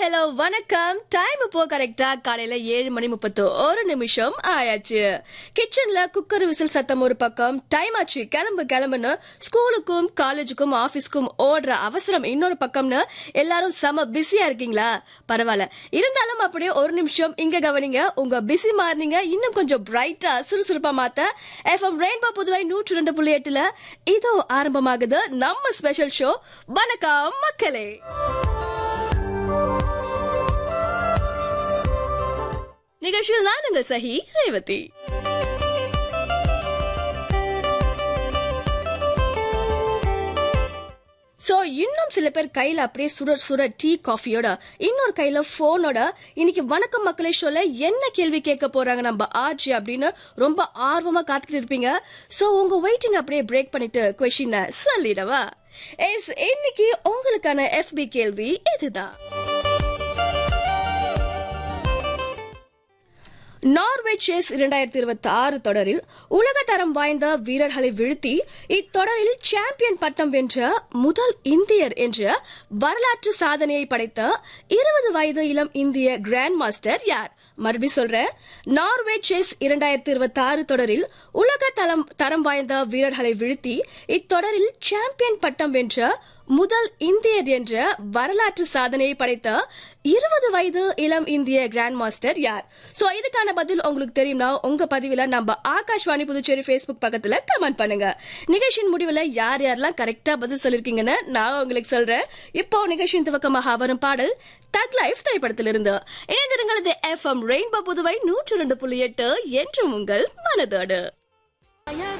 hello வணக்கம் time இப்போ கரெக்டா காலையில ஏழு மணி முப்பத்து ஒரு நிமிஷம் ஆயாச்சு கிச்சன்ல குக்கர் விசில் சத்தம் ஒரு பக்கம் டைம் ஆச்சு கிளம்பு கிளம்புன்னு ஸ்கூலுக்கும் காலேஜுக்கும் ஆபீஸ்க்கும் ஓடுற அவசரம் இன்னொரு பக்கம்னு எல்லாரும் செம பிஸியா இருக்கீங்களா பரவாயில்ல இருந்தாலும் அப்படியே ஒரு நிமிஷம் இங்க கவனிங்க உங்க பிஸி மாறினீங்க இன்னும் கொஞ்சம் பிரைட்டா சுறுசுறுப்பா மாத்த எஃப்எம் ரெயின்போ புதுவை நூற்று ரெண்டு புள்ளி எட்டுல இதோ ஆரம்பமாகுது நம்ம ஸ்பெஷல் ஷோ வணக்கம் மக்களே நிகழ்ச்சியில் நான் உங்கள் சஹி ரேவதி சோ இன்னும் சில பேர் கையில அப்படியே சுட சுட டீ காஃபியோட இன்னொரு கையில போனோட இன்னைக்கு வணக்கம் மக்களே ஷோல என்ன கேள்வி கேட்க போறாங்க நம்ம ஆர்ஜி அப்படின்னு ரொம்ப ஆர்வமா காத்துக்கிட்டு இருப்பீங்க சோ உங்க வெயிட்டிங் அப்படியே பிரேக் பண்ணிட்டு கொஸ்டின் சொல்லிடவா எஸ் இன்னைக்கு உங்களுக்கான எஃபி கேள்வி இதுதான் நார்வே செஸ் இரண்டாயிரத்தி இருபத்தி ஆறு தொடரில் உலக தரம் வாய்ந்த வீரர்களை வீழ்த்தி இத்தொடரில் சாம்பியன் பட்டம் வென்ற முதல் இந்தியர் என்ற வரலாற்று சாதனையை படைத்த இருபது வயது இளம் இந்திய கிராண்ட் மாஸ்டர் யார் மறுபடி சொல்றேன் நார்வே செஸ் இரண்டாயிரத்தி இருபத்தி ஆறு தொடரில் உலக தரம் தரம் வாய்ந்த வீரர்களை வீழ்த்தி இத்தொடரில் சாம்பியன் பட்டம் வென்ற முதல் இந்தியர் என்ற வரலாற்று சாதனையை படைத்த இருபது வயது இளம் இந்திய கிராண்ட் மாஸ்டர் யார் சோ இதுக்கான பதில் உங்களுக்கு தெரியும்னா உங்க பதிவுல நம்ம ஆகாஷ்வாணி புதுச்சேரி ஃபேஸ்புக் பக்கத்துல கமெண்ட் பண்ணுங்க நிகழ்ச்சியின் முடிவுல யார் யாரெல்லாம் கரெக்டா பதில் சொல்லிருக்கீங்கன்னு நான் உங்களுக்கு சொல்றேன் இப்போ நிகழ்ச்சியின் துவக்கமாக வரும் பாடல் தக் லைஃப் திரைப்படத்திலிருந்து இணைந்திருங்கள் இது எஃப்எம் ரெயின்போ புதுவை நூற்று ரெண்டு புள்ளி எட்டு என்றும் உங்கள் மனதோடு